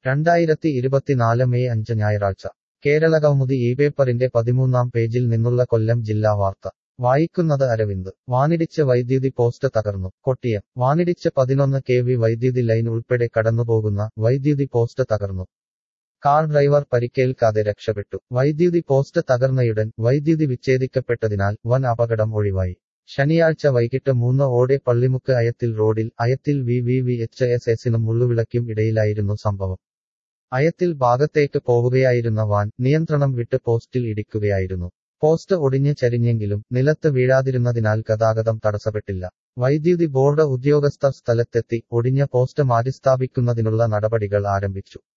രണ്ടായിരത്തി ഇരുപത്തിനാല് മെയ് അഞ്ച് ഞായറാഴ്ച കേരളകൗമുദി ഈ പേപ്പറിന്റെ പതിമൂന്നാം പേജിൽ നിന്നുള്ള കൊല്ലം ജില്ലാ വാർത്ത വായിക്കുന്നത് അരവിന്ദ് വാനിടിച്ച് വൈദ്യുതി പോസ്റ്റ് തകർന്നു കൊട്ടിയം വാനിടിച്ച് പതിനൊന്ന് കെ വി വൈദ്യുതി ലൈൻ ഉൾപ്പെടെ കടന്നുപോകുന്ന വൈദ്യുതി പോസ്റ്റ് തകർന്നു കാർ ഡ്രൈവർ പരിക്കേൽക്കാതെ രക്ഷപ്പെട്ടു വൈദ്യുതി പോസ്റ്റ് തകർന്നയുടൻ വൈദ്യുതി വിച്ഛേദിക്കപ്പെട്ടതിനാൽ വൻ അപകടം ഒഴിവായി ശനിയാഴ്ച വൈകിട്ട് മൂന്ന് ഓടെ പള്ളിമുക്ക് അയത്തിൽ റോഡിൽ Ayathil V V V H S എസിനും മുള്ളുവിളക്കും ഇടയിലായിരുന്നു സംഭവം അയത്തിൽ ഭാഗത്തേക്ക് പോവുകയായിരുന്ന വാൻ നിയന്ത്രണം വിട്ട് പോസ്റ്റിൽ ഇടിക്കുകയായിരുന്നു പോസ്റ്റ് ഒടിഞ്ഞ് ചരിഞ്ഞെങ്കിലും നിലത്ത് വീഴാതിരുന്നതിനാൽ ഗതാഗതം തടസ്സപ്പെട്ടില്ല വൈദ്യുതി ബോർഡ് ഉദ്യോഗസ്ഥർ സ്ഥലത്തെത്തി ഒടിഞ്ഞ പോസ്റ്റ് മാറ്റിസ്ഥാപിക്കുന്നതിനുള്ള നടപടികൾ ആരംഭിച്ചു